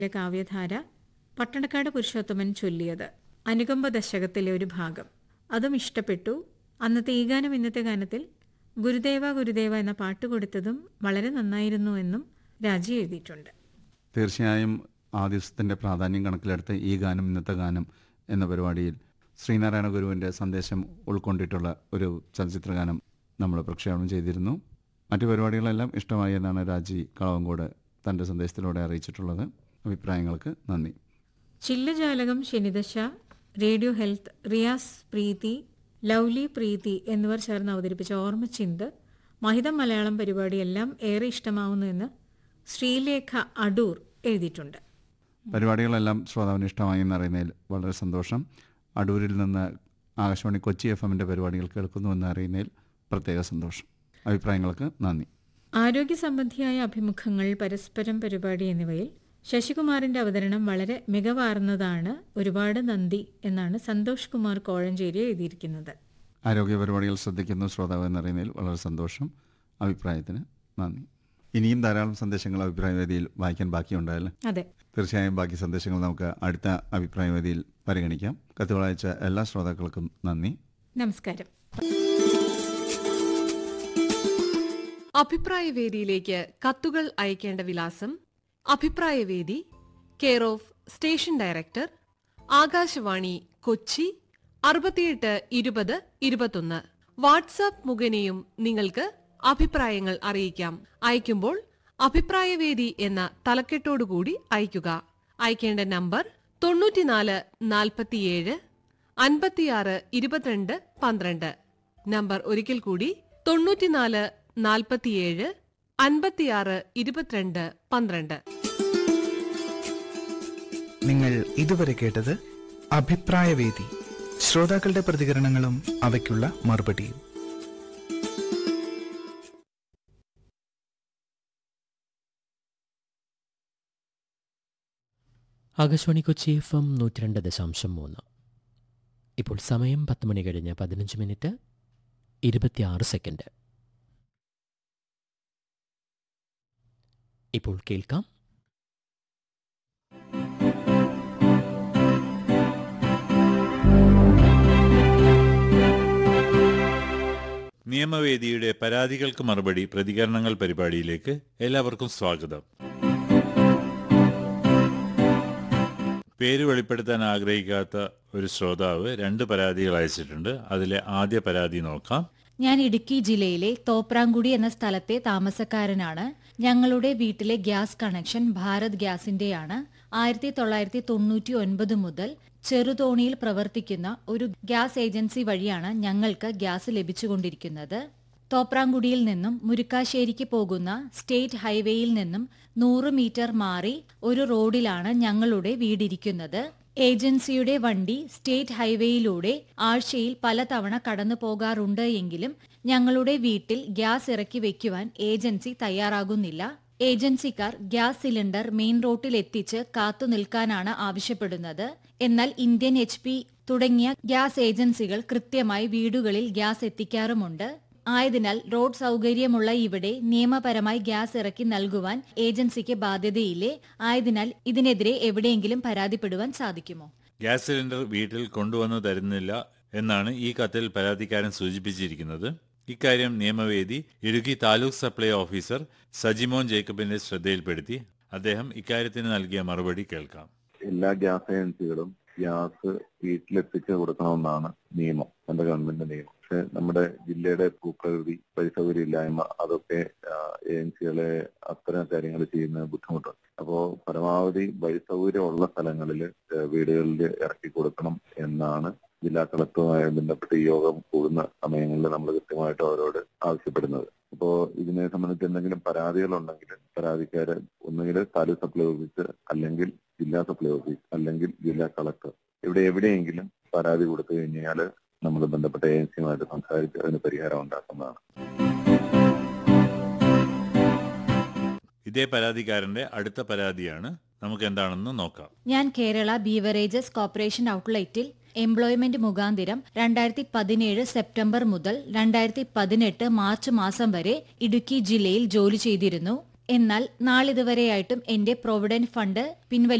കാവ്യധാര പട്ടണക്കാട് പുരുഷോത്തമൻ ചൊല്ലിയത് അനുകമ്പ ദശകത്തിലെ ഒരു ഭാഗം അതും ഇഷ്ടപ്പെട്ടു അന്നത്തെ ഈ ഗാനം ഇന്നത്തെ ഗാനത്തിൽ ഗുരുദേവ ഗുരുദേവ എന്ന പാട്ട് കൊടുത്തതും വളരെ നന്നായിരുന്നു എന്നും രാജി എഴുതിയിട്ടുണ്ട് തീർച്ചയായും ആ ദിവസത്തിൻ്റെ പ്രാധാന്യം കണക്കിലെടുത്ത് ഈ ഗാനം ഇന്നത്തെ ഗാനം എന്ന പരിപാടിയിൽ ശ്രീനാരായണ ഗുരുവിൻ്റെ സന്ദേശം ഉൾക്കൊണ്ടിട്ടുള്ള ഒരു ചലച്ചിത്ര ഗാനം നമ്മൾ പ്രക്ഷേപണം ചെയ്തിരുന്നു മറ്റു പരിപാടികളെല്ലാം ഇഷ്ടമായി എന്നാണ് രാജി കളവങ്കോട് തൻ്റെ സന്ദേശത്തിലൂടെ അറിയിച്ചിട്ടുള്ളത് അഭിപ്രായങ്ങൾക്ക് നന്ദി ചില്ലജാലകം ശനിദശ radio health Riyas Preethi Lovely Preethi എന്നിവർ ചേർന്ന് അവതരിപ്പിച്ച ഓർമ്മച്ചിന്ത് മഹിതം മലയാളം പരിപാടിയെല്ലാം ഏറെ ഇഷ്ടമാവുന്നു എന്ന് ശ്രീലേഖ അടൂർ എഴുതിയിട്ടുണ്ട് പരിപാടികളെല്ലാം ശ്രോതാവിന് ഇഷ്ടമായി എന്നറിയുന്നതിൽ വളരെ സന്തോഷം അടൂരിൽ നിന്ന് ആകാശവാണി കൊച്ചി എഫ് എമ്മിൻ്റെ പരിപാടികൾ കേൾക്കുന്നുവെന്ന് അറിയുന്നതിൽ പ്രത്യേക സന്തോഷം അഭിപ്രായങ്ങൾക്ക് നന്ദി ആരോഗ്യ സംബന്ധിയായ അഭിമുഖങ്ങൾ പരസ്പരം പരിപാടി എന്നിവയിൽ ശശികുമാറിന്റെ അവതരണം വളരെ മികവാർന്നതാണ് ഒരുപാട് നന്ദി എന്നാണ് സന്തോഷ് കുമാർ കോഴഞ്ചേരി എഴുതിയിരിക്കുന്നത് ആരോഗ്യ പരിപാടികൾ ശ്രദ്ധിക്കുന്നു ശ്രോതാവ് എന്നറിയുന്നതിൽ വളരെ സന്തോഷം അഭിപ്രായത്തിന് നന്ദി ഇനിയും ധാരാളം സന്ദേശങ്ങൾ അഭിപ്രായ വേദിയിൽ വായിക്കാൻ ബാക്കിയുണ്ടായല്ലേ അതെ തീർച്ചയായും ബാക്കി സന്ദേശങ്ങൾ നമുക്ക് അടുത്ത അഭിപ്രായ വേദിയിൽ പരിഗണിക്കാം കത്തുകൾ അയച്ച എല്ലാ ശ്രോതാക്കൾക്കും നന്ദി നമസ്കാരം അഭിപ്രായവേദിയിലേക്ക് കത്തുകൾ അയക്കേണ്ട വിലാസം അഭിപ്രായവേദി care of station director Akashvani Kochi അറുപത്തിയെട്ട് ഇരുപത് ഇരുപത്തൊന്ന് വാട്സാപ്പ് മുഖേനയും നിങ്ങൾക്ക് അഭിപ്രായങ്ങൾ അറിയിക്കാം അയക്കുമ്പോൾ അഭിപ്രായവേദി എന്ന തലക്കെട്ടോടുകൂടി അയക്കുക അയക്കേണ്ട നമ്പർ തൊണ്ണൂറ്റിനാല് നാൽപ്പത്തിയേഴ് അൻപത്തിയാറ് ഇരുപത്തിരണ്ട് പന്ത്രണ്ട് നമ്പർ ഒരിക്കൽ കൂടി തൊണ്ണൂറ്റിനാല് നാൽപ്പത്തിയേഴ് അൻപത്തിയാറ് ഇരുപത്തിരണ്ട് പന്ത്രണ്ട് നിങ്ങൾ ഇതുവരെ കേട്ടത് അഭിപ്രായവേദി ശ്രോതാക്കളുടെ പ്രതികരണങ്ങളും അവയ്ക്കുള്ള മറുപടിയും ആകാശവാണി കൊച്ചി എഫ് എം നൂറ്റി രണ്ട് ദശാംശം മൂന്ന് ഇപ്പോൾ സമയം പത്ത് മണി കഴിഞ്ഞ് പതിനഞ്ച് മിനിറ്റ് ഇരുപത്തിയാറ് സെക്കൻഡ് ഇപ്പോൾ കേൾക്കാം നിയമവേദിയുടെ പരാതികൾക്ക് മറുപടി പ്രതികരണങ്ങൾ പരിപാടിയിലേക്ക് എല്ലാവർക്കും സ്വാഗതം പേര് വെളിപ്പെടുത്താൻ ആഗ്രഹിക്കാത്ത ഒരു ശ്രോതാവ് രണ്ട് പരാതികൾ അയച്ചിട്ടുണ്ട് അതിലെ ആദ്യ പരാതി നോക്കാം ഞാൻ ഇടുക്കി ജില്ലയിലെ തോപ്രാങ്കുടി എന്ന സ്ഥലത്തെ താമസക്കാരനാണ് ഞങ്ങളുടെ വീട്ടിലെ ഗ്യാസ് കണക്ഷൻ ഭാരത് ഗ്യാസിന്റെയാണ് ആയിരത്തി തൊള്ളായിരത്തി തൊണ്ണൂറ്റി ഒൻപത് മുതൽ ചെറുതോണിയിൽ പ്രവർത്തിക്കുന്ന ഒരു ഗ്യാസ് ഏജൻസി വഴിയാണ് ഞങ്ങൾക്ക് ഗ്യാസ് ലഭിച്ചുകൊണ്ടിരിക്കുന്നത് തോപ്രാങ്കുടിയിൽ നിന്നും മുരുക്കാശ്ശേരിക്ക് പോകുന്ന സ്റ്റേറ്റ് ഹൈവേയിൽ നിന്നും നൂറ് മീറ്റർ മാറി ഒരു റോഡിലാണ് ഞങ്ങളുടെ വീടിരിക്കുന്നത് ഏജൻസിയുടെ വണ്ടി സ്റ്റേറ്റ് ഹൈവേയിലൂടെ ആഴ്ചയിൽ പലതവണ കടന്നു പോകാറുണ്ട് എങ്കിലും ഞങ്ങളുടെ വീട്ടിൽ ഗ്യാസ് ഇറക്കി വെക്കുവാൻ ഏജൻസി തയ്യാറാകുന്നില്ല ഏജൻസിക്കാർ ഗ്യാസ് സിലിണ്ടർ മെയിൻ റോട്ടിൽ എത്തിച്ച് കാത്തു നിൽക്കാനാണ് ആവശ്യപ്പെടുന്നത് എന്നാൽ ഇന്ത്യൻ എച്ച് പി തുടങ്ങിയ ഗ്യാസ് ഏജൻസികൾ കൃത്യമായി വീടുകളിൽ ഗ്യാസ് എത്തിക്കാറുമുണ്ട് ആയതിനാൽ റോഡ് സൗകര്യമുള്ള ഇവിടെ നിയമപരമായി ഗ്യാസ് ഇറക്കി നൽകുവാൻ ഏജൻസിക്ക് ബാധ്യതയില്ലേ ആയതിനാൽ ഇതിനെതിരെ എവിടെയെങ്കിലും പരാതിപ്പെടുവാൻ സാധിക്കുമോ ഗ്യാസ് സിലിണ്ടർ വീട്ടിൽ കൊണ്ടുവന്നു തരുന്നില്ല എന്നാണ് ഈ കത്തിൽ പരാതിക്കാരൻ സൂചിപ്പിച്ചിരിക്കുന്നത് ഇക്കാര്യം നിയമവേദി ഇടുക്കി താലൂക്ക് സപ്ലൈ ഓഫീസർ സജിമോൻ ജേക്കബിന്റെ ശ്രദ്ധയിൽപ്പെടുത്തി അദ്ദേഹം ഇക്കാര്യത്തിന് നൽകിയ മറുപടി കേൾക്കാം എല്ലാ ഗ്യാസ് ഏജൻസികളും ഗ്യാസ് വീട്ടിലെത്തിച്ച് കൊടുക്കണമെന്നാണ് നിയമം നമ്മുടെ ഗവൺമെന്റ് നിയമം പക്ഷെ നമ്മുടെ ജില്ലയുടെ ഭൂപ്രകൃതി പരിസൗകര്യം ഇല്ലായ്മ അതൊക്കെ ആ, ഏജൻസികളെ അത്തരം കാര്യങ്ങൾ ചെയ്യുന്ന ബുദ്ധിമുട്ടുണ്ട് അപ്പോ പരമാവധി വഴിസൗകര്യം ഉള്ള സ്ഥലങ്ങളിൽ വീടുകളിൽ ഇറക്കി കൊടുക്കണം എന്നാണ് ജില്ലാ കളക്ടറുമായി ബന്ധപ്പെട്ട് ഈ യോഗം കൂടുന്ന സമയങ്ങളിൽ നമ്മൾ കൃത്യമായിട്ട് അവരോട് ആവശ്യപ്പെടുന്നത് അപ്പോ ഇതിനെ സംബന്ധിച്ച് എന്തെങ്കിലും പരാതികളുണ്ടെങ്കിൽ പരാതിക്കാര് ഒന്നുകിൽ താലൂക്ക് സപ്ലൈ ഓഫീസ് അല്ലെങ്കിൽ ജില്ലാ സപ്ലൈ ഓഫീസ് അല്ലെങ്കിൽ ജില്ലാ കളക്ടർ ഇവിടെ എവിടെയെങ്കിലും പരാതി കൊടുത്തു കഴിഞ്ഞാൽ നമ്മൾ ബന്ധപ്പെട്ട ഏജൻസിയുമായിട്ട് സംസാരിച്ച് അതിന് പരിഹാരം ഉണ്ടാക്കുന്നതാണ് ഇതേ പരാതിക്കാരന്റെ അടുത്ത പരാതിയാണ് നമുക്ക് എന്താണെന്ന് നോക്കാം ഞാൻ കേരള ബീവറേജസ് കോർപ്പറേഷൻ ഔട്ട്ലെറ്റിൽ എംപ്ലോയ്മെന്റ് മുഖാന്തിരം രണ്ടായിരത്തി പതിനേഴ് സെപ്റ്റംബർ മുതൽ രണ്ടായിരത്തി പതിനെട്ട് മാർച്ച് മാസം വരെ ഇടുക്കി ജില്ലയിൽ ജോലി ചെയ്തിരുന്നു എന്നാൽ നാളിതുവരെയായിട്ടും എന്റെ പ്രൊവിഡന്റ് ഫണ്ട് പിൻവലി